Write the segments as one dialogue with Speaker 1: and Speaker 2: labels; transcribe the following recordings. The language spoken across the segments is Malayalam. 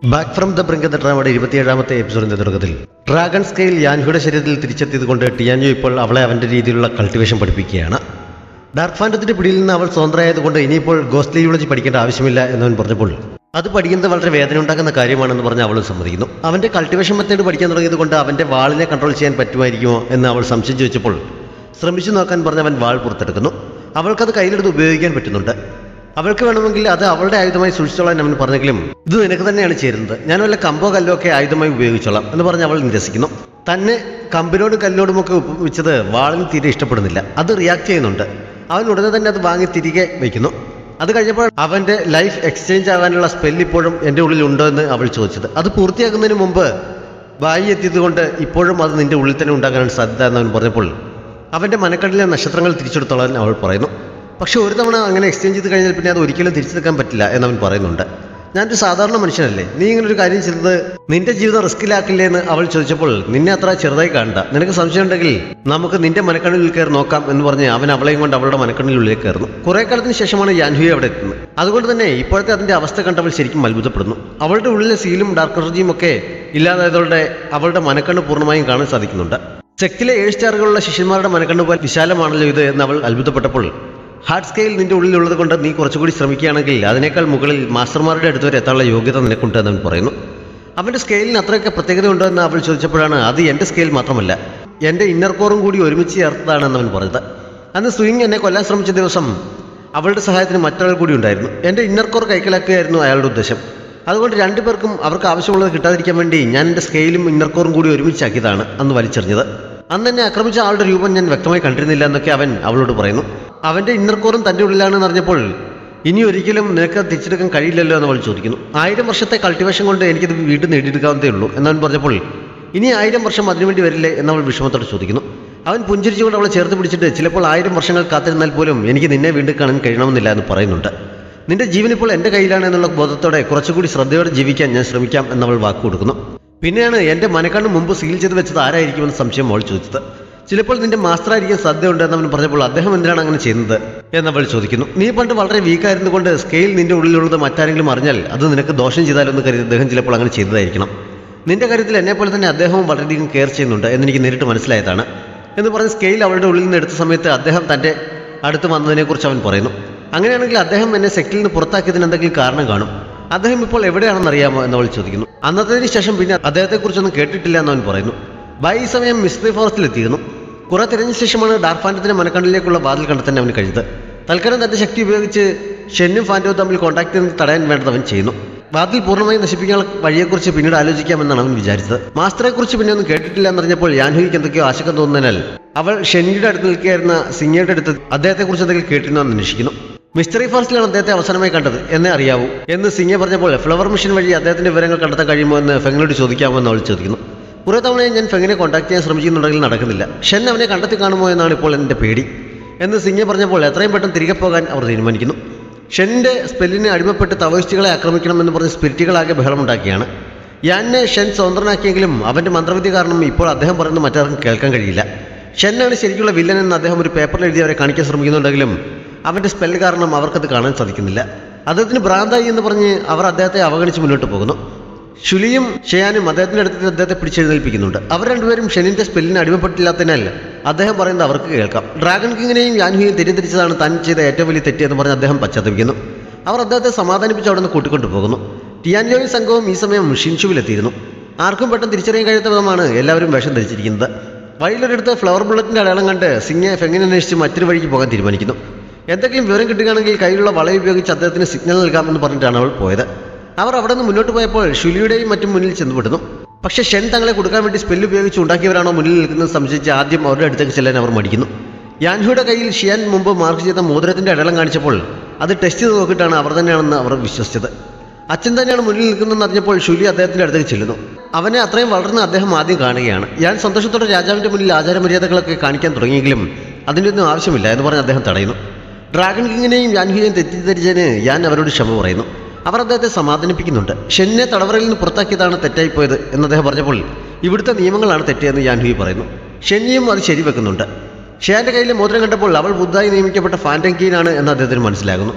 Speaker 1: ബാക്ക് ഫ്രം ദ ബ്രിങ്ക് എന്ന ഡ്രാമയുടെ ഇരുപത്തിയേഴാമത്തെ എപ്പിസോഡിന്റെ തുടക്കത്തിൽ ഡ്രാഗൺ സ്കെയിൽ യാൻഹുയുടെ ശരീരത്തിൽ തിരിച്ചെത്തിയതുകൊണ്ട് ടിയാൻജോ ഇപ്പോൾ അവളെ അവന്റെ രീതിയിലുള്ള കൾട്ടിവേഷൻ പഠിപ്പിക്കുകയാണ് ഡാർക്ക് ഫാൻറ്റത്തിന്റെ പിടിയിൽ നിന്ന് അവൾ സ്വതന്ത്രമായതുകൊണ്ട് ഇനിയിപ്പോൾ ഗോസ്ലി യൂളജി പഠിക്കേണ്ട ആവശ്യമില്ല എന്നവൻ പറഞ്ഞപ്പോൾ അത് പഠിക്കുന്നത് വളരെ വേദന ഉണ്ടാക്കുന്ന കാര്യമാണെന്ന് പറഞ്ഞ് അവൾ സമ്മതിക്കുന്നു അവന്റെ കൾട്ടിവേഷൻ മെത്തേഡ് പഠിക്കാൻ തുടങ്ങിയത് കൊണ്ട് അവന്റെ വാളിനെ കൺട്രോൾ ചെയ്യാൻ പറ്റുമായിരിക്കുമോ എന്ന് അവൾ സംശയിച്ചു വെച്ചപ്പോൾ ശ്രമിച്ചു നോക്കാൻ പറഞ്ഞ് അവൻ വാൾ പുറത്തെടുക്കുന്നു അവൾക്കത് കയ്യിലെടുത്ത് ഉപയോഗിക്കാൻ പറ്റുന്നുണ്ട് അവൾക്ക് വേണമെങ്കിൽ അത് അവളുടെ ആയുധമായി സൂക്ഷിച്ചോളാൻ അവൻ പറഞ്ഞെങ്കിലും ഇത് നിനക്ക് തന്നെയാണ് ചേരുന്നത് ഞാൻ വല്ല കമ്പോ കല്ലോ ഒക്കെ ആയുധമായി ഉപയോഗിച്ചോളാം എന്ന് പറഞ്ഞ് അവൾ നിരസിക്കുന്നു തന്നെ കമ്പിനോടും കല്ലിനോടും ഒക്കെ ഉപയോഗിച്ചത് വാളിന് തീരെ ഇഷ്ടപ്പെടുന്നില്ല അത് റിയാക്ട് ചെയ്യുന്നുണ്ട് അവൻ ഉടനെ തന്നെ അത് വാങ്ങി തിരികെ വയ്ക്കുന്നു അത് കഴിഞ്ഞപ്പോൾ അവന്റെ ലൈഫ് എക്സ്ചേഞ്ച് ആകാനുള്ള സ്പെൽ ഇപ്പോഴും എൻ്റെ ഉള്ളിൽ ഉണ്ടോ എന്ന് അവൾ ചോദിച്ചത് അത് പൂർത്തിയാക്കുന്നതിന് മുമ്പ് വായി എത്തിയത് കൊണ്ട് ഇപ്പോഴും അത് നിന്റെ ഉള്ളിൽ തന്നെ ഉണ്ടാകാനാണ് സാധ്യത എന്ന് അവൻ പറഞ്ഞപ്പോൾ അവന്റെ മനക്കടലിലെ നക്ഷത്രങ്ങൾ തിരിച്ചെടുത്തോളാൻ അവൾ പറയുന്നു പക്ഷെ ഒരു തവണ അങ്ങനെ എക്സ്ചേഞ്ച് ചെയ്ത് കഴിഞ്ഞാൽ പിന്നെ അത് ഒരിക്കലും തിരിച്ചെടുക്കാൻ പറ്റില്ല എന്നവൻ പറയുന്നുണ്ട് ഞാനൊരു സാധാരണ മനുഷ്യനല്ലേ നീ ഇങ്ങനെ ഒരു കാര്യം ചെയ്തത് നിന്റെ ജീവിതം റിസ്കിലാക്കില്ലേ എന്ന് അവൾ ചോദിച്ചപ്പോൾ നിന്നെ അത്ര ചെറുതായി കാണണ്ട നിനക്ക് സംശയം ഉണ്ടെങ്കിൽ നമുക്ക് നിന്റെ മനക്കണ്ണിൽ കയറി നോക്കാം എന്ന് പറഞ്ഞ് അവൻ അവളെയും കൊണ്ട് അവളുടെ മനക്കണ്ണിനുള്ളിലേക്ക് കയറുന്നു കുറെ കാലത്തിന് ശേഷമാണ് യാൻഹുയെ അവിടെ എത്തുന്നത് അതുകൊണ്ട് തന്നെ ഇപ്പോഴത്തെ അതിന്റെ അവസ്ഥ കണ്ടവൾ ശരിക്കും അത്ഭുതപ്പെടുന്നു അവളുടെ ഉള്ളിലെ സീലും ഡാർക്ക് എനർജിയും ഒക്കെ ഇല്ലാതായതോടെ അവളുടെ മനക്കണ്ണ് പൂർണ്ണമായും കാണാൻ സാധിക്കുന്നുണ്ട് ചെക്കിലെ ഏഴ് സ്റ്റാറുകളുള്ള ശിഷ്യന്മാരുടെ മനക്കണ്ണ് പോലെ വിശാലമാണല്ലോ ഇത് എന്ന് അവൾ അത്ഭുതപ്പെട്ടപ്പോൾ ഹാർഡ് സ്കെയിൽ നിന്റെ ഉള്ളിലുള്ളത് കൊണ്ട് നീ കുറച്ചുകൂടി ശ്രമിക്കുകയാണെങ്കിൽ അതിനേക്കാൾ മുകളിൽ മാസ്റ്റർമാരുടെ അടുത്ത് വരെ എത്താനുള്ള യോഗ്യത നിനക്കുണ്ട് എന്ന് അവൻ പറയുന്നു അവന്റെ സ്കെയിലിന് അത്രയൊക്കെ പ്രത്യേകത ഉണ്ടോ എന്ന് അവൾ ചോദിച്ചപ്പോഴാണ് അത് എൻ്റെ സ്കെയിൽ മാത്രമല്ല എൻ്റെ ഇന്നർ കോറും കൂടി ഒരുമിച്ച് ചേർത്തതാണെന്ന് അവൻ പറഞ്ഞത് അന്ന് സ്വിങ് എന്നെ കൊല്ലാൻ ശ്രമിച്ച ദിവസം അവളുടെ സഹായത്തിന് മറ്റൊരാൾ കൂടി ഉണ്ടായിരുന്നു എൻ്റെ ഇന്നർ കോർ കൈക്കലാക്കുകയായിരുന്നു അയാളുടെ ഉദ്ദേശം അതുകൊണ്ട് രണ്ടുപേർക്കും അവർക്ക് ആവശ്യമുള്ളത് കിട്ടാതിരിക്കാൻ വേണ്ടി ഞാൻ എൻ്റെ സ്കെയിലും ഇന്നർ കോറും കൂടി ഒരുമിച്ചാക്കിയതാണ് അന്ന് വലിച്ചെറിഞ്ഞത് അന്ന് എന്നെ ആക്രമിച്ച ആളുടെ രൂപം ഞാൻ വ്യക്തമായി കണ്ടിരുന്നില്ല എന്നൊക്കെ അവൻ അവളോട് പറയുന്നു അവന്റെ ഇന്നർ കോറും തന്റെ ഉള്ളിലാണെന്ന് അറിഞ്ഞപ്പോൾ ഇനി ഒരിക്കലും നിനക്ക് അത് തിരിച്ചെടുക്കാൻ കഴിയില്ലല്ലോ എന്ന് അവൾ ചോദിക്കുന്നു ആയിരം വർഷത്തെ കൾട്ടിവേഷൻ കൊണ്ട് എനിക്കിത് വീണ്ടും നേടിയെടുക്കാവുന്നതേ ഉള്ളൂ എന്നവൻ പറഞ്ഞപ്പോൾ ഇനി ആയിരം വർഷം അതിനുവേണ്ടി വരില്ലേ എന്നവൾ വിഷമത്തോടെ ചോദിക്കുന്നു അവൻ പുഞ്ചിരിച്ചുകൊണ്ട് അവളെ ചേർത്ത് പിടിച്ചിട്ട് ചിലപ്പോൾ ആയിരം വർഷങ്ങൾ കാത്തിരുന്നാൽ പോലും എനിക്ക് നിന്നെ വീണ്ടും കാണാൻ കഴിയണമെന്നില്ല എന്ന് പറയുന്നുണ്ട് നിന്റെ ജീവൻ ഇപ്പോൾ എൻ്റെ കയ്യിലാണ് എന്നുള്ള ബോധത്തോടെ കുറച്ചുകൂടി ശ്രദ്ധയോടെ ജീവിക്കാൻ ഞാൻ ശ്രമിക്കാം എന്നവൾ വാക്ക് കൊടുക്കുന്നു പിന്നെയാണ് എൻ്റെ മനക്കണ്ണ് മുമ്പ് സീൽ ചെയ്ത് വെച്ചത് ആരായിരിക്കുമെന്ന് സംശയം അവൾ ചോദിച്ചത് ചിലപ്പോൾ നിന്റെ മാസ്റ്റർ ആയിരിക്കാൻ സാധ്യതയുണ്ട് എന്ന് അവൻ പറഞ്ഞപ്പോൾ അദ്ദേഹം എന്തിനാണ് അങ്ങനെ ചെയ്യുന്നത് എന്നവൾ ചോദിക്കുന്നു നീ പണ്ട് വളരെ വീക്കായിരുന്നു കൊണ്ട് സ്കെയിൽ നിന്റെ ഉള്ളിലുള്ളത് മറ്റാരെങ്കിലും അറിഞ്ഞാൽ അത് നിനക്ക് ദോഷം ചെയ്താലൊന്ന് കരുതി അദ്ദേഹം ചിലപ്പോൾ അങ്ങനെ ചെയ്തതായിരിക്കണം നിന്റെ കാര്യത്തിൽ എന്നെ പോലെ തന്നെ അദ്ദേഹവും വളരെയധികം കെയർ ചെയ്യുന്നുണ്ട് എന്നെനിക്ക് നേരിട്ട് മനസ്സിലായതാണ് എന്ന് പറഞ്ഞ് സ്കെയിൽ അവളുടെ ഉള്ളിൽ നിന്ന് എടുത്ത സമയത്ത് അദ്ദേഹം തൻ്റെ അടുത്ത് വന്നതിനെക്കുറിച്ച് അവൻ പറയുന്നു അങ്ങനെയാണെങ്കിൽ അദ്ദേഹം എന്നെ സെക്റ്റിൽ നിന്ന് പുറത്താക്കിയതിന് എന്തെങ്കിലും കാരണം കാണും അദ്ദേഹം ഇപ്പോൾ എവിടെയാണെന്ന് അറിയാമോ എന്ന് അവൾ ചോദിക്കുന്നു അന്നത്തേതിന് ശേഷം പിന്നെ അദ്ദേഹത്തെക്കുറിച്ചൊന്നും കേട്ടിട്ടില്ല എന്ന് അവൻ പറയുന്നു ബൈ ഈ സമയം മിസ്റ്ററി ഫോറസ്റ്റിൽ എത്തിയിരുന്നു കുറെ തിരഞ്ഞ ശേഷമാണ് ഡാർക്ക് ഫാൻറ്റത്തിന്റെ മനക്കണ്ണിലേക്കുള്ള വാതിൽ കണ്ടെത്താൻ അവന് കഴിഞ്ഞത് തൽക്കാലം തന്റെ ശക്തി ഉപയോഗിച്ച് ഷെന്നും ഫാൻറ്റവും തമ്മിൽ കോൺടാക്ട് ചെയ്ത് തടയാൻ വേണ്ടത് അവൻ ചെയ്യുന്നു വാതിൽ പൂർണ്ണമായി നശിപ്പിക്കാനുള്ള വഴിയെക്കുറിച്ച് പിന്നീട് ആലോചിക്കാമെന്നാണ് അവൻ വിചാരിച്ചത് മാസ്റ്ററെ കുറിച്ച് പിന്നെ ഒന്നും കേട്ടിട്ടില്ല എന്നറിഞ്ഞപ്പോൾ യാൻഹുയ്ക്ക് എന്തൊക്കെയോ ആശങ്ക തോന്നുന്നതിനാൽ അവൾ ഷെന്നിയുടെ അടുത്ത് നിൽക്കുകയായിരുന്ന സിംഗയുടെ അടുത്ത് അദ്ദേഹത്തെക്കുറിച്ച് എന്തെങ്കിലും കേട്ടിരുന്നോ എന്ന് അന്വേഷിക്കുന്നു മിസ്റ്ററി ഫോറസ്റ്റിലാണ് അദ്ദേഹത്തെ അവസാനമായി കണ്ടത് എന്നേ അറിയാവൂ എന്ന് സിംഗ പറഞ്ഞപ്പോൾ ഫ്ലവർ മിഷൻ വഴി അദ്ദേഹത്തിന്റെ വിവരങ്ങൾ കണ്ടെത്താൻ കഴിയുമോ എന്ന് ഫെങ്ങിനോട് ചോദിക്കാമോ എന്ന് അവൾ ചോദിക്കുന്നു കുറേ തവണയും ഞാൻ ഫെങ്ങിനെ കോൺടാക്ട് ചെയ്യാൻ ശ്രമിക്കുന്നുണ്ടെങ്കിൽ നടക്കുന്നില്ല ഷൻ അവനെ കണ്ടെത്തി കാണുമോ എന്നാണ് ഇപ്പോൾ എൻ്റെ പേടി എന്ന് സിംഗ പറഞ്ഞപ്പോൾ എത്രയും പെട്ടെന്ന് തിരികെ പോകാൻ അവർ തീരുമാനിക്കുന്നു ഷെന്നിന്റെ സ്പെല്ലിനെ അടിമപ്പെട്ട് തവോയിസ്റ്റുകളെ ആക്രമിക്കണമെന്ന് പറഞ്ഞ് സ്പിരിറ്റുകളാകെ ബഹളമുണ്ടാക്കിയാണ് യാനെ ഷെൻ സ്വതന്ത്രനാക്കിയെങ്കിലും അവന്റെ മന്ത്രവിദ്യ കാരണം ഇപ്പോൾ അദ്ദേഹം പറയുന്നത് മറ്റാർക്കും കേൾക്കാൻ കഴിയില്ല ഷെന്നാണ് ശരിക്കുള്ള വില്ലൻ എന്ന് അദ്ദേഹം ഒരു പേപ്പറിൽ എഴുതി അവരെ കാണിക്കാൻ ശ്രമിക്കുന്നുണ്ടെങ്കിലും അവന്റെ സ്പെല്ല് കാരണം അവർക്കത് കാണാൻ സാധിക്കുന്നില്ല അദ്ദേഹത്തിന് ഭ്രാന്തായി എന്ന് പറഞ്ഞ് അവർ അദ്ദേഹത്തെ അവഗണിച്ച് മുന്നോട്ട് പോകുന്നു ഷുലിയും ഷെയാനും അദ്ദേഹത്തിന്റെ അടുത്ത് അദ്ദേഹത്തെ പിടിച്ചെഴുന്നേൽപ്പിക്കുന്നുണ്ട് അവർ രണ്ടുപേരും ഷെനിന്റെ സ്പെല്ലിന് അടിമപ്പെട്ടില്ലാത്തതിനാൽ അദ്ദേഹം പറയുന്നത് അവർക്ക് കേൾക്കാം ഡ്രാഗൺ കിങ്ങിനെയും യാൻഹുയും തെറ്റിദ്ധരിച്ചതാണ് താൻ ചെയ്ത ഏറ്റവും വലിയ തെറ്റ് എന്ന് പറഞ്ഞ് അദ്ദേഹം പശ്ചാത്തപിക്കുന്നു അവർ അദ്ദേഹത്തെ സമാധാനിപ്പിച്ച് അവിടെ നിന്ന് കൂട്ടിക്കൊണ്ടു പോകുന്നു ടിയാൻജോയും സംഘവും ഈ സമയം ഷിൻഷുവിലെത്തിയിരുന്നു ആർക്കും പെട്ടെന്ന് തിരിച്ചറിയാൻ കഴിയാത്ത വിധമാണ് എല്ലാവരും വേഷം ധരിച്ചിരിക്കുന്നത് വഴിയിലൊരിടത്ത് ഫ്ലവർ ബുള്ളറ്റിന്റെ അടയാളം കണ്ട് സിംഗെ ഫെങ്ങിനെ അന്വേഷിച്ച് മറ്റൊരു വഴിക്ക് പോകാൻ തീരുമാനിക്കുന്നു എന്തെങ്കിലും വിവരം കിട്ടുകയാണെങ്കിൽ കയ്യിലുള്ള വളയം ഉപയോഗിച്ച് അദ്ദേഹത്തിന് സിഗ്നൽ നൽകാമെന്ന് പറഞ്ഞിട്ടാണ് അവൾ പോയത് അവർ അവിടെ നിന്ന് മുന്നോട്ട് പോയപ്പോൾ ഷുലിയുടെയും മറ്റും മുന്നിൽ ചെന്നുപെടുന്നു പക്ഷേ ഷെൻ തങ്ങളെ കൊടുക്കാൻ വേണ്ടി സ്പെല്ല് ഉപയോഗിച്ച് ഉണ്ടാക്കിയവരാണോ മുന്നിൽ നിൽക്കുന്നത് സംശയിച്ച് ആദ്യം അവരുടെ അടുത്തേക്ക് ചെല്ലാൻ അവർ മടിക്കുന്നു യാൻഹുയുടെ കയ്യിൽ ഷിയാൻ മുമ്പ് മാർക്ക് ചെയ്ത മോതിരത്തിന്റെ അടയാളം കാണിച്ചപ്പോൾ അത് ടെസ്റ്റ് ചെയ്ത് നോക്കിയിട്ടാണ് അവർ തന്നെയാണെന്ന് അവർ വിശ്വസിച്ചത് അച്ഛൻ തന്നെയാണ് മുന്നിൽ നിൽക്കുന്നതെന്ന് അറിഞ്ഞപ്പോൾ ഷുലി അദ്ദേഹത്തിന്റെ അടുത്തേക്ക് ചെല്ലുന്നു അവനെ അത്രയും വളർന്ന് അദ്ദേഹം ആദ്യം കാണുകയാണ് ഞാൻ സന്തോഷത്തോടെ രാജാവിന്റെ മുന്നിൽ ആചാരമര്യാദകളൊക്കെ കാണിക്കാൻ തുടങ്ങിയെങ്കിലും അതിൻ്റെ ഒന്നും ആവശ്യമില്ല എന്ന് പറഞ്ഞ് അദ്ദേഹം തടയുന്നു ഡ്രാഗൺ കിങ്ങിനെയും യാൻഹുയെയും തെറ്റിദ്ധരിച്ചതിന് ഞാൻ അവരോട് ക്ഷമ പറയുന്നു അവർ അദ്ദേഹത്തെ സമാധാനിപ്പിക്കുന്നുണ്ട് ഷെന്നിനെ തടവറയിൽ നിന്ന് പുറത്താക്കിയതാണ് തെറ്റായിപ്പോയത് എന്ന് അദ്ദേഹം പറഞ്ഞപ്പോൾ ഇവിടുത്തെ നിയമങ്ങളാണ് തെറ്റെന്ന് യാൻഹുയി പറയുന്നു ഷെന്നിയും അത് ശരിവെക്കുന്നുണ്ട് ഷെയാന്റെ കയ്യിലെ മോതിരം കണ്ടപ്പോൾ അവൾ ബുദ്ധായി നിയമിക്കപ്പെട്ട ഫാൻറ്റങ്കീനാണ് എന്ന് അദ്ദേഹത്തിന് മനസ്സിലാകുന്നു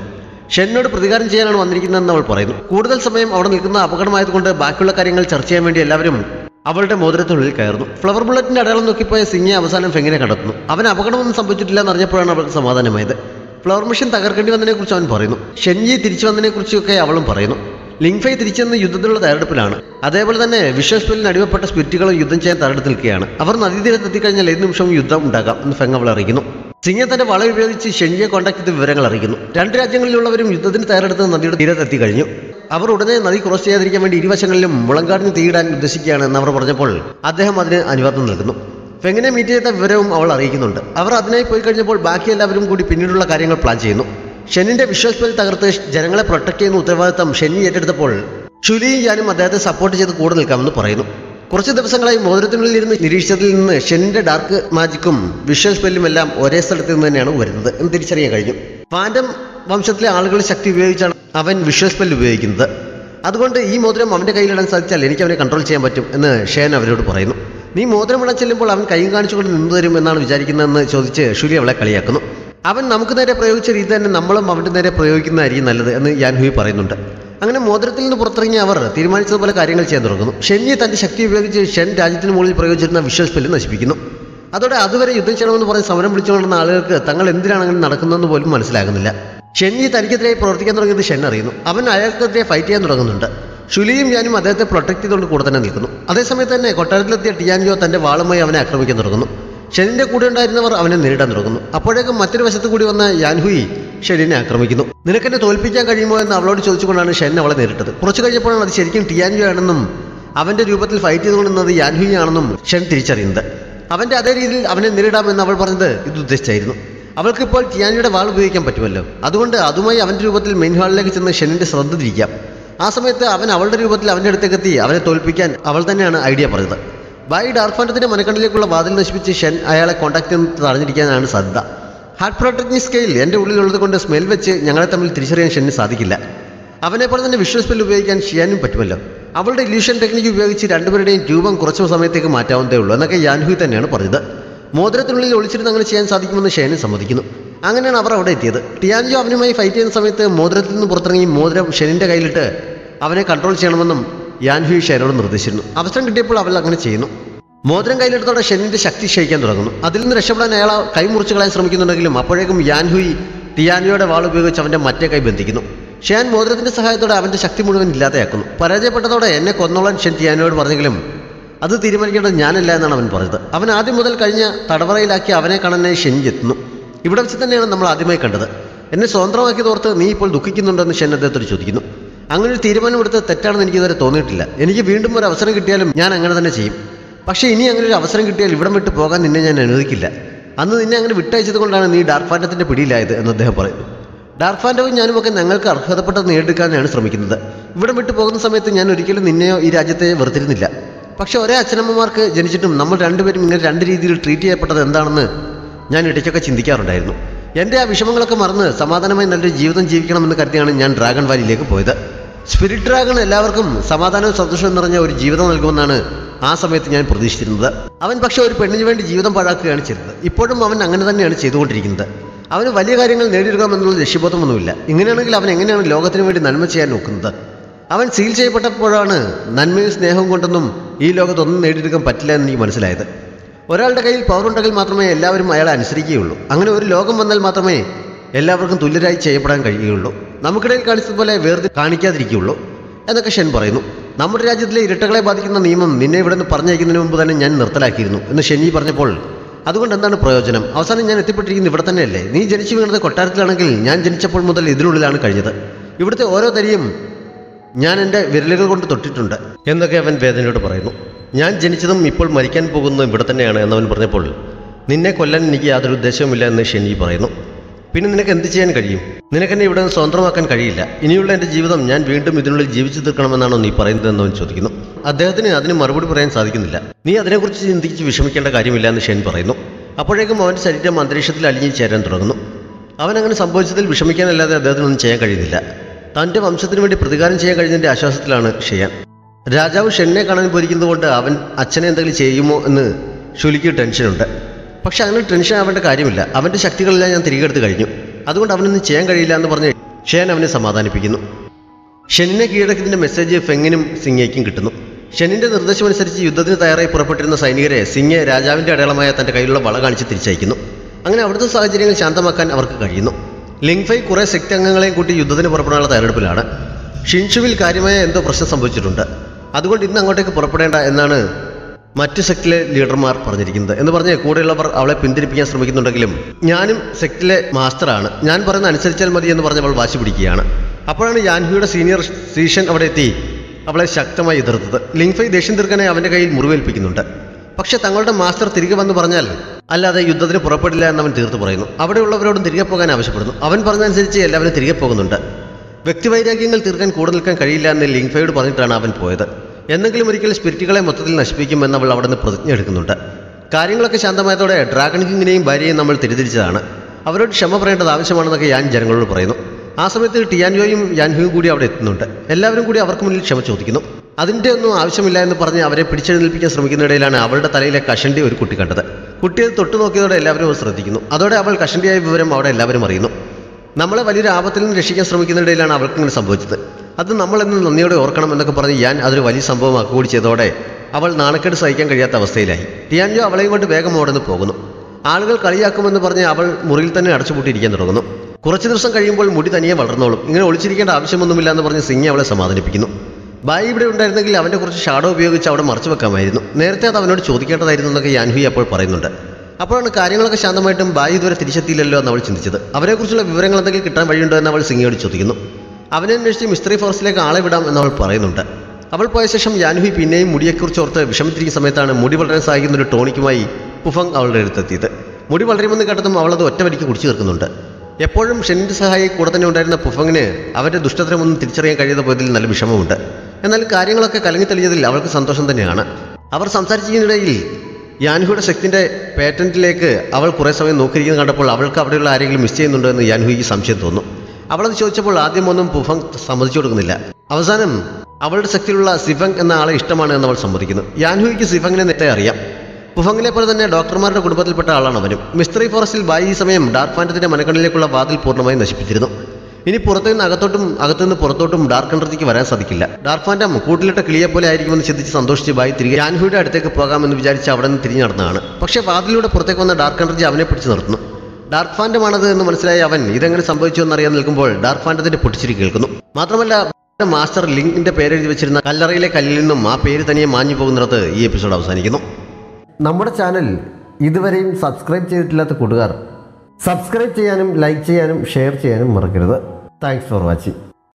Speaker 1: ഷെന്നോട് പ്രതികാരം ചെയ്യാനാണ് വന്നിരിക്കുന്നതെന്ന് അവൾ പറയുന്നു കൂടുതൽ സമയം അവിടെ നിൽക്കുന്ന അപകടമായതുകൊണ്ട് ബാക്കിയുള്ള കാര്യങ്ങൾ ചർച്ച ചെയ്യാൻ വേണ്ടി എല്ലാവരും അവളുടെ മോതിരത്തിനുള്ളിൽ കയറുന്നു ഫ്ലവർ ബുള്ളറ്റിന്റെ അടയാളം നോക്കിപ്പോയ സിംഗെ അവസാനം ഫെങ്ങിനെ കണ്ടെത്തുന്നു അവന് അപകടമൊന്നും സംഭവിച്ചിട്ടില്ല എന്നറിഞ്ഞപ്പോഴാണ് അവൾക്ക് സമാധാനമായത് ഫ്ലവർ മെഷീൻ തകർക്കേണ്ടി വന്നതിനെ കുറിച്ച് അവൻ പറയുന്നു ഷെൻജി തിരിച്ചു വന്നതിനെ കുറിച്ചൊക്കെ അവളും പറയുന്നു ലിങ്ഫൈ തിരിച്ചെന്ന് യുദ്ധത്തിലുള്ള തയ്യാറെടുപ്പിലാണ് അതേപോലെ തന്നെ വിശ്വസ്പലിന് അടിമപ്പെട്ട സ്പിരിറ്റുകളും യുദ്ധം ചെയ്യാൻ തയ്യാറെടുത്ത് നിൽക്കുകയാണ് അവർ നദീതീരത്ത് എത്തിക്കഴിഞ്ഞാൽ ഏത് നിമിഷവും യുദ്ധം ഉണ്ടാകാം എന്ന് ഫെങ് അവൾ അറിയിക്കുന്നു സിംഗെ തന്റെ വള ഉപയോഗിച്ച് ഷെൻജിയെ കോൺടാക്ട് ചെയ്ത് വിവരങ്ങൾ അറിയിക്കുന്നു രണ്ട് രാജ്യങ്ങളിലുള്ളവരും യുദ്ധത്തിന് തയ്യാറെടുത്ത് നദിയുടെ തീരത്ത് എത്തിക്കഴിഞ്ഞു അവർ ഉടനെ നദി ക്രോസ് ചെയ്യാതിരിക്കാൻ വേണ്ടി ഇരുവശങ്ങളിലും മുളങ്കാടിന് തീയിടാൻ ഉദ്ദേശിക്കുകയാണ് എന്ന് അവർ പറഞ്ഞപ്പോൾ അദ്ദേഹം അതിന് അനുവാദം നൽകുന്നു ഫെങ്ങിനെ മീറ്റ് ചെയ്ത വിവരവും അവൾ അറിയിക്കുന്നുണ്ട് അവർ അതിനായി പോയി കഴിഞ്ഞപ്പോൾ ബാക്കി എല്ലാവരും കൂടി പിന്നീടുള്ള കാര്യങ്ങൾ പ്ലാൻ ചെയ്യുന്നു ഷെന്നിന്റെ വിശ്വാസത്തിൽ തകർത്ത് ജനങ്ങളെ പ്രൊട്ടക്ട് ചെയ്യുന്ന ഉത്തരവാദിത്തം ഷെന്നി ഏറ്റെടുത്തപ്പോൾ ഷുലിയും ഞാനും അദ്ദേഹത്തെ സപ്പോർട്ട് ചെയ്ത് കൂടെ നിൽക്കാമെന്ന് പറയുന്നു കുറച്ച് ദിവസങ്ങളായി മോതിരത്തിനുള്ളിൽ ഇരുന്ന് നിരീക്ഷിച്ചതിൽ നിന്ന് ഷെന്നിന്റെ ഡാർക്ക് മാജിക്കും വിഷ്വൽ സ്പെല്ലും എല്ലാം ഒരേ സ്ഥലത്ത് നിന്ന് തന്നെയാണ് വരുന്നത് എന്ന് തിരിച്ചറിയാൻ കഴിഞ്ഞു ഫാൻഡം വംശത്തിലെ ആളുകളുടെ ശക്തി ഉപയോഗിച്ചാണ് അവൻ വിഷ്വൽ സ്പെൽ ഉപയോഗിക്കുന്നത് അതുകൊണ്ട് ഈ മോതിരം അവന്റെ കയ്യിലിടാൻ സാധിച്ചാൽ എനിക്ക് അവനെ കൺട്രോൾ ചെയ്യാൻ പറ്റും എന്ന് ഷേൻ അവരോട് പറയുന്നു നീ മോതിരം ഇടാൻ ചെല്ലുമ്പോൾ അവൻ കൈയും കാണിച്ചുകൊണ്ട് നിന്നു തരും എന്നാണ് വിചാരിക്കുന്നതെന്ന് ചോദിച്ച് ഷുലി അവളെ കളിയാക്കുന്നു അവൻ നമുക്ക് നേരെ പ്രയോഗിച്ച രീതി തന്നെ നമ്മളും അവന്റെ നേരെ പ്രയോഗിക്കുന്നതായിരിക്കും നല്ലത് എന്ന് യാൻഹുയി പറയുന്നുണ്ട് അങ്ങനെ മോതിരത്തിൽ നിന്ന് പുറത്തിറങ്ങിയ അവർ തീരുമാനിച്ചതുപോലെ കാര്യങ്ങൾ ചെയ്യാൻ തുടങ്ങുന്നു ഷെന്യെ തന്റെ ശക്തി ഉപയോഗിച്ച് ഷെൻ രാജ്യത്തിന് മുകളിൽ പ്രയോഗിച്ചിരുന്ന വിഷ്വൽ സ്പെല്ല് നശിപ്പിക്കുന്നു അതോടെ അതുവരെ യുദ്ധം ചെയ്യണമെന്ന് പറഞ്ഞ് സമരം വിളിച്ചുകൊണ്ടിരുന്ന ആളുകൾക്ക് തങ്ങൾ എന്തിനാണ് അങ്ങനെ നടക്കുന്നതെന്ന് പോലും മനസ്സിലാകുന്നില്ല ഷെന്നി തനിക്കെതിരെ പ്രവർത്തിക്കാൻ തുടങ്ങിയത് ഷെൻ അറിയുന്നു അവൻ അയാൾക്കെതിരെ ഫൈറ്റ് ചെയ്യാൻ തുടങ്ങുന്നുണ്ട് ഷുലിയും ഞാനും അദ്ദേഹത്തെ പ്രൊട്ടക്ട് ചെയ്തുകൊണ്ട് കൂടെ തന്നെ നിൽക്കുന്നു അതേസമയത്ത് തന്നെ കൊട്ടാരത്തിലെത്തിയ ടിയാൻജോ തന്റെ വാളുമായി അവനെ ആക്രമിക്കാൻ തുടങ്ങുന്നു ഷെനിന്റെ കൂടെ ഉണ്ടായിരുന്നവർ അവനെ നേരിടാൻ തുടങ്ങുന്നു അപ്പോഴേക്കും മറ്റൊരു വശത്ത് കൂടി വന്ന യാൻഹുയി ഷെനിനെ ആക്രമിക്കുന്നു നിനക്കെന്നെ തോൽപ്പിക്കാൻ കഴിയുമോ എന്ന് അവളോട് ചോദിച്ചുകൊണ്ടാണ് ഷെൻ അവളെ നേരിട്ടത് കുറച്ചു കഴിഞ്ഞപ്പോഴാണ് അത് ശരിക്കും ടിയാൻജോ ആണെന്നും അവന്റെ രൂപത്തിൽ ഫൈറ്റ് ചെയ്തുകൊണ്ടിരുന്നത് യാൻഹുയി ആണെന്നും ഷെൻ തിരിച്ചറിയുന്നത് അവന്റെ അതേ രീതിയിൽ അവനെ നേരിടാമെന്ന് അവൾ പറഞ്ഞത് ഇത് ഉദ്ദേശിച്ചായിരുന്നു അവൾക്ക് ഇപ്പോൾ ടിയാനിയുടെ വാൾ ഉപയോഗിക്കാൻ പറ്റുമല്ലോ അതുകൊണ്ട് അതുമായി അവന്റെ രൂപത്തിൽ മെയിൻ ഹാളിലേക്ക് ചെന്ന് ഷെന്നിന്റെ ശ്രദ്ധ തിരിക്കാം ആ സമയത്ത് അവൻ അവളുടെ രൂപത്തിൽ അവന്റെ അടുത്തേക്ക് എത്തി അവനെ തോൽപ്പിക്കാൻ അവൾ തന്നെയാണ് ഐഡിയ പറഞ്ഞത് ബൈ ഡാർക്ക് ഫാൻറ്റത്തിന്റെ മനക്കണ്ണിലേക്കുള്ള വാതിൽ നശിപ്പിച്ച് ഷെൻ അയാളെ കോൺടാക്ട് ചെയ്ത് തടഞ്ഞിരിക്കാനാണ് സാധ്യത ഹാർട്ട് പ്രൊട്ടക്റ്റിംഗ് സ്കെയിൽ എൻ്റെ ഉള്ളിലുള്ളത് കൊണ്ട് സ്മെൽ വെച്ച് ഞങ്ങളെ തമ്മിൽ തിരിച്ചറിയാൻ ഷെന്നിന് സാധിക്കില്ല അവനെ പോലെ തന്നെ വിഷ്വൽ സ്പെൽ ഉപയോഗിക്കാൻ ഷിയാനും പറ്റുമല്ലോ അവളുടെ ഇല്യൂഷൻ ടെക്നിക്ക് ഉപയോഗിച്ച് രണ്ടുപേരുടെയും രൂപം കുറച്ച് സമയത്തേക്ക് മാറ്റാവുന്നതേ ഉള്ളൂ എന്നൊക്കെ യാൻഹുയി തന്നെയാണ് പറഞ്ഞത് മോതിരത്തിനുള്ളിൽ ഒളിച്ചിരുന്ന് അങ്ങനെ ചെയ്യാൻ സാധിക്കുമെന്ന് ഷേനും സമ്മതിക്കുന്നു അങ്ങനെയാണ് അവർ അവിടെ എത്തിയത് ടിയാൻജോ അവനുമായി ഫൈറ്റ് ചെയ്യുന്ന സമയത്ത് മോതിരത്തിൽ നിന്ന് പുറത്തിറങ്ങി മോതിരം ഷെനിന്റെ കയ്യിലിട്ട് അവനെ കൺട്രോൾ ചെയ്യണമെന്നും യാൻഹുയി ഷെനോട് നിർദ്ദേശിച്ചിരുന്നു അവസരം കിട്ടിയപ്പോൾ അവൾ അങ്ങനെ ചെയ്യുന്നു മോതിരം കയ്യിലെടുത്തോടെ ഷെന്നിന്റെ ശക്തി ക്ഷയിക്കാൻ തുടങ്ങുന്നു അതിൽ നിന്ന് രക്ഷപ്പെടാൻ അയാൾ കൈ മുറിച്ച് കളയാൻ ശ്രമിക്കുന്നുണ്ടെങ്കിലും അപ്പോഴേക്കും യാൻഹുയി ടിയാൻജോയുടെ വാൾ ഉപയോഗിച്ച് അവന്റെ മറ്റേ കൈ ബന്ധിക്കുന്നു ഷെൻ മോതിരത്തിന്റെ സഹായത്തോടെ അവന്റെ ശക്തി മുഴുവൻ ഇല്ലാതെയാക്കുന്നു പരാജയപ്പെട്ടതോടെ എന്നെ കൊന്നോളാൻ ഷെൻ ടിയാനോട് പറഞ്ഞെങ്കിലും അത് തീരുമാനിക്കേണ്ടത് ഞാനല്ല എന്നാണ് അവൻ പറഞ്ഞത് അവൻ ആദ്യം മുതൽ കഴിഞ്ഞ തടവറയിലാക്കി അവനെ കാണാനായി ഷെൻ എത്തുന്നു ഇവിടെ വെച്ച് തന്നെയാണ് നമ്മൾ ആദ്യമായി കണ്ടത് എന്നെ സ്വതന്ത്രമാക്കി തോർത്ത് നീ ഇപ്പോൾ ദുഃഖിക്കുന്നുണ്ടെന്ന് ഷെൻ അദ്ദേഹത്തോട് ചോദിക്കുന്നു അങ്ങനെ ഒരു തീരുമാനമെടുത്ത് തെറ്റാണെന്ന് എനിക്ക് ഇതുവരെ തോന്നിയിട്ടില്ല എനിക്ക് വീണ്ടും ഒരു അവസരം കിട്ടിയാലും ഞാൻ അങ്ങനെ തന്നെ ചെയ്യും പക്ഷേ ഇനി അങ്ങനെ ഒരു അവസരം കിട്ടിയാൽ ഇവിടം വിട്ട് പോകാൻ നിന്നെ ഞാൻ അനുവദിക്കില്ല അന്ന് നിന്നെ അങ്ങനെ വിട്ടയച്ചത് കൊണ്ടാണ് നീ ഡാർക്ക് ഫാൻറ്റത്തിന്റെ പിടിയിലായത് എന്ന് അദ്ദേഹം പറയുന്നു ഡാർക്ക് ഫാൻറ്റവും ഞാനുമൊക്കെ ഞങ്ങൾക്ക് അർഹതപ്പെട്ടത് നേടിയെടുക്കാനാണ് ശ്രമിക്കുന്നത് ഇവിടെ വിട്ടു പോകുന്ന സമയത്ത് ഞാൻ ഒരിക്കലും നിന്നെയോ ഈ രാജ്യത്തെ വെറുത്തിരുന്നില്ല പക്ഷെ ഒരേ അച്ഛനമ്മമാർക്ക് ജനിച്ചിട്ടും നമ്മൾ രണ്ടുപേരും ഇങ്ങനെ രണ്ട് രീതിയിൽ ട്രീറ്റ് ചെയ്യപ്പെട്ടത് എന്താണെന്ന് ഞാൻ ഇടയ്ക്കൊക്കെ ചിന്തിക്കാറുണ്ടായിരുന്നു എൻ്റെ ആ വിഷമങ്ങളൊക്കെ മറന്ന് സമാധാനമായി നല്ലൊരു ജീവിതം ജീവിക്കണമെന്ന് കരുതിയാണ് ഞാൻ ഡ്രാഗൺ വാലിയിലേക്ക് പോയത് സ്പിരിറ്റ് ഡ്രാഗൺ എല്ലാവർക്കും സമാധാനവും സന്തോഷവും നിറഞ്ഞ ഒരു ജീവിതം നൽകുമെന്നാണ് ആ സമയത്ത് ഞാൻ പ്രതീക്ഷിച്ചിരുന്നത് അവൻ പക്ഷേ ഒരു പെണ്ണിന് വേണ്ടി ജീവിതം പാഴാക്കുകയാണ് ചെയ്തത് ഇപ്പോഴും അവൻ അങ്ങനെ തന്നെയാണ് ചെയ്തുകൊണ്ടിരിക്കുന്നത് അവന് വലിയ കാര്യങ്ങൾ നേടിയെടുക്കാമെന്നുള്ള ലക്ഷ്യബോധമൊന്നുമില്ല ഇങ്ങനെയാണെങ്കിൽ അവൻ എങ്ങനെയാണ് ലോകത്തിന് വേണ്ടി നന്മ ചെയ്യാൻ നോക്കുന്നത് അവൻ സീൽ ചെയ്യപ്പെട്ടപ്പോഴാണ് നന്മയും സ്നേഹവും കൊണ്ടൊന്നും ഈ ലോകത്തൊന്നും നേടിയെടുക്കാൻ പറ്റില്ല എന്ന് എനിക്ക് മനസ്സിലായത് ഒരാളുടെ കയ്യിൽ പവർ ഉണ്ടെങ്കിൽ മാത്രമേ എല്ലാവരും അയാളെ അനുസരിക്കുകയുള്ളൂ അങ്ങനെ ഒരു ലോകം വന്നാൽ മാത്രമേ എല്ലാവർക്കും തുല്യരായി ചെയ്യപ്പെടാൻ കഴിയുകയുള്ളൂ നമുക്കിടയിൽ കാണിച്ചതുപോലെ വേർതി കാണിക്കാതിരിക്കുകയുള്ളൂ എന്നൊക്കെ ഷെൻ പറയുന്നു നമ്മുടെ രാജ്യത്തിലെ ഇരട്ടകളെ ബാധിക്കുന്ന നിയമം നിന്നെ ഇവിടെ നിന്ന് പറഞ്ഞയക്കുന്നതിന് മുമ്പ് തന്നെ ഞാൻ നിർത്തലാക്കിയിരുന്നു എന്ന് ഷെന്നി പറഞ്ഞപ്പോൾ അതുകൊണ്ട് എന്താണ് പ്രയോജനം അവസാനം ഞാൻ എത്തിപ്പെട്ടിരിക്കുന്നത് ഇവിടെ തന്നെയല്ലേ നീ ജനിച്ചു വീണത് കൊട്ടാരത്തിലാണെങ്കിൽ ഞാൻ ജനിച്ചപ്പോൾ മുതൽ ഇതിനുള്ളിലാണ് കഴിഞ്ഞത് ഇവിടുത്തെ ഓരോ തരിയും ഞാൻ എൻ്റെ വിരലുകൾ കൊണ്ട് തൊട്ടിട്ടുണ്ട് എന്നൊക്കെ അവൻ വേദനയോട് പറയുന്നു ഞാൻ ജനിച്ചതും ഇപ്പോൾ മരിക്കാൻ പോകുന്നതും ഇവിടെ തന്നെയാണ് എന്നവൻ പറഞ്ഞപ്പോൾ നിന്നെ കൊല്ലാൻ എനിക്ക് യാതൊരു ഉദ്ദേശവുമില്ല എന്ന് ഷെനി പറയുന്നു പിന്നെ നിനക്ക് എന്ത് ചെയ്യാൻ കഴിയും നിനക്കെന്നെ ഇവിടെ നിന്ന് സ്വതന്ത്രമാക്കാൻ കഴിയില്ല ഇനിയുള്ള എൻ്റെ ജീവിതം ഞാൻ വീണ്ടും ഇതിനുള്ളിൽ ജീവിച്ചു തീർക്കണമെന്നാണോ നീ പറയുന്നതെന്ന് അവൻ ചോദിക്കുന്നു അദ്ദേഹത്തിന് അതിന് മറുപടി പറയാൻ സാധിക്കുന്നില്ല നീ അതിനെക്കുറിച്ച് ചിന്തിച്ച് വിഷമിക്കേണ്ട കാര്യമില്ല എന്ന് ഷെൻ പറയുന്നു അപ്പോഴേക്കും അവൻ്റെ ശരീരം അന്തരീക്ഷത്തിൽ അലിഞ്ഞു ചേരാൻ തുടങ്ങുന്നു അവൻ അങ്ങനെ സംഭവിച്ചതിൽ വിഷമിക്കാനല്ലാതെ അദ്ദേഹത്തിനൊന്നും ചെയ്യാൻ കഴിയുന്നില്ല തൻ്റെ വംശത്തിന് വേണ്ടി പ്രതികാരം ചെയ്യാൻ കഴിഞ്ഞതിൻ്റെ ആശ്വാസത്തിലാണ് ഷെയ്യാൻ രാജാവ് ഷെന്നെ കാണാൻ പോയിരിക്കുന്നത് കൊണ്ട് അവൻ അച്ഛനെ എന്തെങ്കിലും ചെയ്യുമോ എന്ന് ഷുലിക്ക് ടെൻഷനുണ്ട് പക്ഷെ അങ്ങനെ ടെൻഷൻ ആവേണ്ട കാര്യമില്ല അവൻ്റെ ശക്തികളെല്ലാം ഞാൻ തിരികെ എടുത്ത് കഴിഞ്ഞു അതുകൊണ്ട് അവനൊന്നും ചെയ്യാൻ കഴിയില്ല എന്ന് പറഞ്ഞ് ഷെൻ അവനെ സമാധാനിപ്പിക്കുന്നു ഷെന്നിനെ കീഴടക്കിയതിന്റെ മെസ്സേജ് ഫെങ്ങിനും സിംഗയ്ക്കും കിട്ടുന്നു ഷെന്നിന്റെ നിർദ്ദേശമനുസരിച്ച് യുദ്ധത്തിന് തയ്യാറായി പുറപ്പെട്ടിരുന്ന സൈനികരെ സിംഗ് രാജാവിന്റെ അടയാളമായ തന്റെ കയ്യിലുള്ള വള കാണിച്ച് തിരിച്ചയക്കുന്നു അങ്ങനെ അവിടുത്തെ സാഹചര്യങ്ങൾ ശാന്തമാക്കാൻ അവർക്ക് കഴിയുന്നു ലിങ്ഫൈ കുറെ സെക്ട് അംഗങ്ങളെയും കൂട്ടി യുദ്ധത്തിന് പുറപ്പെടാനുള്ള തയ്യാറെടുപ്പിലാണ് ഷിൻഷുവിൽ കാര്യമായ എന്തോ പ്രശ്നം സംഭവിച്ചിട്ടുണ്ട് അതുകൊണ്ട് ഇന്ന് അങ്ങോട്ടേക്ക് പുറപ്പെടേണ്ട എന്നാണ് മറ്റു സെക്റ്റിലെ ലീഡർമാർ പറഞ്ഞിരിക്കുന്നത് എന്ന് പറഞ്ഞ് കൂടെയുള്ളവർ അവളെ പിന്തിരിപ്പിക്കാൻ ശ്രമിക്കുന്നുണ്ടെങ്കിലും ഞാനും സെക്റ്റിലെ മാസ്റ്ററാണ് ഞാൻ പറയുന്ന അനുസരിച്ചാൽ മതി എന്ന് പറഞ്ഞ് അവൾ വാശി പിടിക്കുകയാണ് അപ്പോഴാണ് യാൻഹുയുടെ സീനിയർ സീഷൻ അവിടെ എത്തി അവളെ ശക്തമായി എതിർത്തത് ലിങ്ഫൈ ദേഷ്യം തീർക്കാനെ അവന്റെ കയ്യിൽ മുറിവേൽപ്പിക്കുന്നുണ്ട് പക്ഷെ തങ്ങളുടെ മാസ്റ്റർ തിരികെ വന്ന് പറഞ്ഞാൽ അല്ലാതെ യുദ്ധത്തിന് പുറപ്പെടില്ല എന്ന് അവൻ തീർത്തു പറയുന്നു അവിടെയുള്ളവരോടും തിരികെ പോകാൻ ആവശ്യപ്പെടുന്നു അവൻ പറഞ്ഞതനുസരിച്ച് എല്ലാവരും തിരികെ പോകുന്നുണ്ട് വ്യക്തിവൈരാഗ്യങ്ങൾ തീർക്കാൻ കൂടെ നിൽക്കാൻ കഴിയില്ല എന്ന് ലിങ്ഫയോട് പറഞ്ഞിട്ടാണ് അവൻ പോയത് എന്തെങ്കിലും ഒരിക്കൽ സ്പിരിറ്റുകളെ മൊത്തത്തിൽ നശിപ്പിക്കുമെന്ന് അവൾ അവിടെ നിന്ന് പ്രതിജ്ഞ എടുക്കുന്നുണ്ട് കാര്യങ്ങളൊക്കെ ശാന്തമായതോടെ ഡ്രാഗൺ കിങ്ങിനെയും ഭാര്യയെയും നമ്മൾ തിരിതിരിച്ചതാണ് അവരോട് ക്ഷമ പറയേണ്ടത് ആവശ്യമാണെന്നൊക്കെ ഞാൻ ജനങ്ങളോട് പറയുന്നു ആ സമയത്ത് ടിയാൻയോയും യാൻഹുയും കൂടി അവിടെ എത്തുന്നുണ്ട് എല്ലാവരും കൂടി അവർക്ക് മുന്നിൽ ക്ഷമ ചോദിക്കുന്നു അതിൻ്റെ ഒന്നും ആവശ്യമില്ല എന്ന് പറഞ്ഞ് അവരെ പിടിച്ചെഴുന്നേൽപ്പിക്കാൻ ശ്രമിക്കുന്നതിനിടയിലാണ് അവളുടെ തലയിലെ കഷണ്ടി ഒരു കുട്ടി കണ്ടത് കുട്ടിയെ തൊട്ടു നോക്കിയതോടെ എല്ലാവരും അത് ശ്രദ്ധിക്കുന്നു അതോടെ അവൾ കഷണ്ടിയായ വിവരം അവിടെ എല്ലാവരും അറിയുന്നു നമ്മളെ വലിയൊരു ആപത്തിൽ നിന്ന് രക്ഷിക്കാൻ ശ്രമിക്കുന്നതിനിടയിലാണ് അവൾക്ക് ഇങ്ങനെ സംഭവിച്ചത് അത് നമ്മളെന്ന് നന്ദിയോടെ ഓർക്കണം എന്നൊക്കെ പറഞ്ഞ് ഞാൻ അതൊരു വലിയ സംഭവമാക്കുക കൂടി ചെയ്തതോടെ അവൾ നാണക്കേട് സഹിക്കാൻ കഴിയാത്ത അവസ്ഥയിലായി ടിയാൻജോ അവളെയും കൊണ്ട് വേഗം ഓടുന്നു പോകുന്നു ആളുകൾ കളിയാക്കുമെന്ന് പറഞ്ഞ് അവൾ മുറിയിൽ തന്നെ അടച്ചുപൂട്ടിയിരിക്കാൻ തുടങ്ങുന്നു കുറച്ച് ദിവസം കഴിയുമ്പോൾ മുടി തനിയെ വളർന്നോളും ഇങ്ങനെ ഒളിച്ചിരിക്കേണ്ട ആവശ്യമൊന്നുമില്ല എന്ന് പറഞ്ഞ് സിംഗ് അവളെ സമാധാനിപ്പിക്കുന്നു ബായി ഇവിടെ ഉണ്ടായിരുന്നെങ്കിൽ അവൻ്റെ കുറച്ച് ഷാഡോ ഉപയോഗിച്ച് അവിടെ മറച്ചു വെക്കാമായിരുന്നു നേരത്തെ അത് അവനോട് ചോദിക്കേണ്ടതായിരുന്നു എന്നൊക്കെ യാൻഹുയി അപ്പോൾ പറയുന്നുണ്ട് അപ്പോഴാണ് കാര്യങ്ങളൊക്കെ ശാന്തമായിട്ടും ബായി ഇതുവരെ തിരിച്ചെത്തിയില്ലല്ലോ എന്ന് അവൾ ചിന്തിച്ചത് അവരെക്കുറിച്ചുള്ള വിവരങ്ങൾ എന്തെങ്കിലും കിട്ടാൻ വഴിയുണ്ടോ എന്ന് അവൾ സിംഗിയോട് ചോദിക്കുന്നു അവനെ അന്വേഷിച്ച് മിസ്ത്രി ഫോറസ്റ്റിലേക്ക് ആളെ വിടാം എന്ന് അവൾ പറയുന്നുണ്ട് അവൾ പോയ ശേഷം യാനുഹി പിന്നെയും മുടിയെക്കുറിച്ച് ഓർത്ത് വിഷമിച്ചിരിക്കുന്ന സമയത്താണ് മുടി വളരാൻ സഹായിക്കുന്ന ഒരു ടോണിക്കുമായി പുഫങ് അവളുടെ അടുത്തെത്തിയത് മുടി വളരുമെന്ന് കേട്ടതും അവളത് ഒറ്റ വരിക്ക് കുടിച്ചു തീർക്കുന്നുണ്ട് എപ്പോഴും ഷെന്നിന്റെ സഹായി കൂടെ തന്നെ ഉണ്ടായിരുന്ന പുഫങ്ങിന് അവരുടെ ദുഷ്ടതരമൊന്നും തിരിച്ചറിയാൻ കഴിയാതെ പോയതിൽ നല്ല വിഷമമുണ്ട് എന്നാൽ കാര്യങ്ങളൊക്കെ കലങ്ങി തെളിഞ്ഞതിൽ അവൾക്ക് സന്തോഷം തന്നെയാണ് അവർ സംസാരിച്ചതിനിടയിൽ യാൻഹുയുടെ ശക്തിന്റെ പേറ്റന്റിലേക്ക് അവൾ കുറേ സമയം നോക്കിയിരിക്കുന്നത് കണ്ടപ്പോൾ അവൾക്ക് അവിടെയുള്ള ആരെങ്കിലും മിസ് ചെയ്യുന്നുണ്ടോ എന്ന് യാൻഹുയ്ക്ക് സംശയം തോന്നുന്നു അവളത് ചോദിച്ചപ്പോൾ ആദ്യമൊന്നും പുഫങ് സമ്മതിച്ചു കൊടുക്കുന്നില്ല അവസാനം അവളുടെ ശക്തിയിലുള്ള സിഫങ് എന്ന ആളെ ഇഷ്ടമാണ് എന്ന് അവൾ സമ്മതിക്കുന്നു യാൻഹുയ്ക്ക് സിഫങ്ങിനെ നേരത്തെ അറിയാം പുഫങ്ങിലെ പോലെ തന്നെ ഡോക്ടർമാരുടെ കുടുംബത്തിൽപ്പെട്ട ആളാണ് അവനും മിസ്ത്രി ഫോറസ്റ്റിൽ ബായി ഈ സമയം ഡാർക്ക് ഫാൻറ്റത്തിന്റെ മനക്കണ്ണിലേക്കുള്ള വാതിൽ പൂർണ്ണമായി നശിപ്പിച്ചിരുന്നു ഇനി പുറത്തുനിന്ന് അകത്തോട്ടും അകത്തുനിന്ന് പുറത്തോട്ടും ഡാർക്ക് എനർജിക്ക് വരാൻ സാധിക്കില്ല ഡാർക്ക് ഫാൻറ്റം കൂട്ടിലിട്ട കിളിയെ പോലെ ആയിരിക്കുമെന്ന് ചിന്തിച്ച് സന്തോഷിച്ച് ബായി തിരികെ യാൻഹുയുടെ അടുത്തേക്ക് പോകാമെന്ന് വിചാരിച്ച് അവിടെ നിന്ന് തിരിഞ്ഞു നടന്നതാണ് പക്ഷേ വാതിലൂടെ പുറത്തേക്ക് വന്ന ഡാർക്ക് എനർജി അവനെ പിടിച്ച് നിർത്തുന്നു ഡാർക്ക് ഫാൻറ്റമാണത് എന്ന് മനസ്സിലായ അവൻ ഇതെങ്ങനെ സംഭവിച്ചു എന്നറിയാൻ നിൽക്കുമ്പോൾ ഡാർക്ക് ഫാൻറ്റത്തിന്റെ പൊട്ടിച്ചിരി കേൾക്കുന്നു മാത്രമല്ല മാസ്റ്റർ ലിങ്കിന്റെ പേരെഴുതി വെച്ചിരുന്ന കല്ലറയിലെ കല്ലിൽ നിന്നും ആ പേര് തനിയെ മാഞ്ഞു പോകുന്നിടത്ത് ഈ എപ്പിസോഡ് അവസാനിക്കുന്നു നമ്മുടെ ചാനൽ ഇതുവരെയും സബ്സ്ക്രൈബ് ചെയ്തിട്ടില്ലാത്ത കൂട്ടുകാർ സബ്സ്ക്രൈബ് ചെയ്യാനും ലൈക്ക് ചെയ്യാനും ഷെയർ ചെയ്യാനും മറക്കരുത് താങ്ക്സ് ഫോർ വാച്ചിങ്